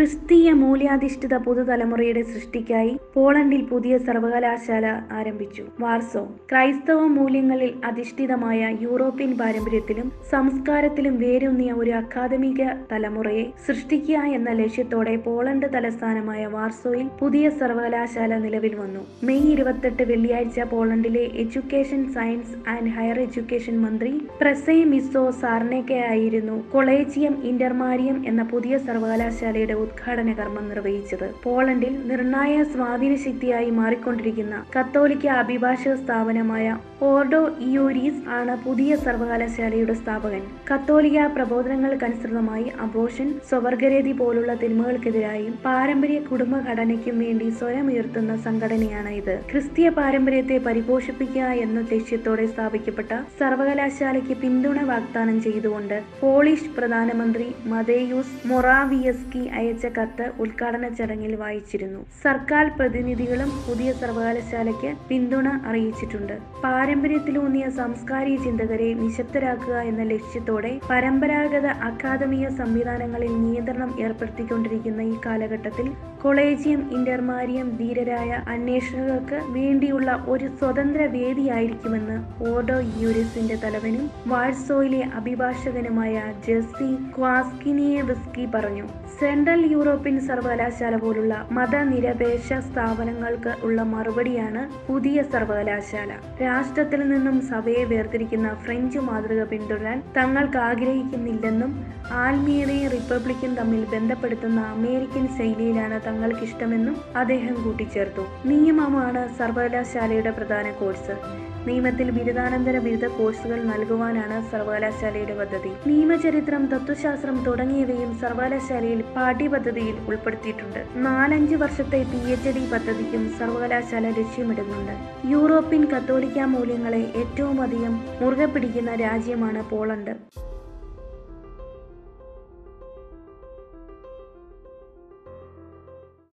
ക്രിസ്തീയ മൂല്യാധിഷ്ഠിത പുതുതലമുറയുടെ സൃഷ്ടിക്കായി പോളണ്ടിൽ പുതിയ സർവകലാശാല ആരംഭിച്ചു വാർസോ ക്രൈസ്തവ മൂല്യങ്ങളിൽ അധിഷ്ഠിതമായ യൂറോപ്യൻ പാരമ്പര്യത്തിലും സംസ്കാരത്തിലും വേരൂന്നിയ ഒരു അക്കാദമിക തലമുറയെ സൃഷ്ടിക്കുക എന്ന ലക്ഷ്യത്തോടെ പോളണ്ട് തലസ്ഥാനമായ വാർസോയിൽ പുതിയ സർവകലാശാല നിലവിൽ വന്നു മെയ് ഇരുപത്തെട്ട് വെള്ളിയാഴ്ച പോളണ്ടിലെ education science and higher education മന്ത്രി പ്രസേ മിസോ സാർണേക്കെ ആയിരുന്നു കൊളേജിയം ഇന്റർമാരിയം എന്ന പുതിയ സർവകലാശാലയുടെ ഉദ്ഘാടന കർമ്മം നിർവഹിച്ചത് പോളണ്ടിൽ നിർണായ സ്വാധീന ശക്തിയായി മാറിക്കൊണ്ടിരിക്കുന്ന കത്തോലിക്ക അഭിഭാഷക സ്ഥാപനമായ ഓർഡോ ഇയൂരീസ് ആണ് പുതിയ സർവകലാശാലയുടെ സ്ഥാപകൻ കത്തോലിക്ക പ്രബോധനങ്ങൾക്കനുസൃതമായി അബോഷൻ സ്വവർഗരേതി പോലുള്ള തിന്മകൾക്കെതിരായും പാരമ്പര്യ കുടുംബഘടനയ്ക്കും വേണ്ടി സ്വരമുയർത്തുന്ന സംഘടനയാണ് ഇത് ക്രിസ്തീയ പാരമ്പര്യത്തെ പരിപോഷിപ്പിക്കുക എന്ന ലക്ഷ്യത്തോടെ സ്ഥാപിക്കപ്പെട്ട സർവകലാശാലയ്ക്ക് പിന്തുണ വാഗ്ദാനം ചെയ്തുകൊണ്ട് പോളിഷ് പ്രധാനമന്ത്രി മതേയൂസ് മൊറാവിയസ്കി അയച്ച കത്ത് ഉദ്ഘാടന ചടങ്ങിൽ വായിച്ചിരുന്നു സർക്കാർ പ്രതിനിധികളും പുതിയ സർവകലാശാലയ്ക്ക് പിന്തുണ അറിയിച്ചിട്ടുണ്ട് പാരമ്പര്യത്തിലൂന്നിയ സാംസ്കാരിക ചിന്തകരെ നിശബ്ദരാക്കുക എന്ന ലക്ഷ്യത്തോടെ പരമ്പരാഗത അക്കാദമിക സംവിധാനങ്ങളിൽ നിയന്ത്രണം ഏർപ്പെടുത്തിക്കൊണ്ടിരിക്കുന്ന ഈ കാലഘട്ടത്തിൽ കൊളേജിയം ഇന്റർമാരിയം ധീരരായ അന്വേഷകർക്ക് വേണ്ടിയുള്ള ഒരു സ്വതന്ത്ര വേദിയായിരിക്കുമെന്ന് ഓഡോ യൂരിസിന്റെ തലവനും വാഴ്സോയിലെ അഭിഭാഷകനുമായ ജെസ്സി ക്വാസ്കിനിയവിസ്കി പറഞ്ഞു സെൻട്രൽ യൂറോപ്യൻ സർവകലാശാല പോലുള്ള മതനിരപേക്ഷ സ്ഥാപനങ്ങൾക്ക് ഉള്ള മറുപടിയാണ് പുതിയ സർവകലാശാല രാഷ്ട്രത്തിൽ നിന്നും സഭയെ വേർതിരിക്കുന്ന ഫ്രഞ്ച് മാതൃക പിന്തുടരാൻ തങ്ങൾക്ക് ആഗ്രഹിക്കുന്നില്ലെന്നും ആത്മീയതയും റിപ്പബ്ലിക്കും തമ്മിൽ ബന്ധപ്പെടുത്തുന്ന അമേരിക്കൻ ശൈലിയിലാണ് തങ്ങൾക്കിഷ്ടമെന്നും അദ്ദേഹം കൂട്ടിച്ചേർത്തു നിയമമാണ് സർവകലാശാലയുടെ പ്രധാന കോഴ്സ് നിയമത്തിൽ ബിരുദാനന്തര ബിരുദ കോഴ്സുകൾ നൽകുവാനാണ് സർവകലാശാലയുടെ പദ്ധതി നിയമചരിത്രം തത്വശാസ്ത്രം തുടങ്ങിയവയും സർവകലാശാലയിൽ പാഠ്യപദ്ധതിയിൽ ഉൾപ്പെടുത്തിയിട്ടുണ്ട് നാലഞ്ച് വർഷത്തെ പി എച്ച് ഡി പദ്ധതിക്കും സർവകലാശാല ലക്ഷ്യമിടുന്നുണ്ട് യൂറോപ്യൻ കത്തോലിക്ക മൂല്യങ്ങളെ ഏറ്റവും അധികം മുറുകെ പിടിക്കുന്ന രാജ്യമാണ് പോളണ്ട്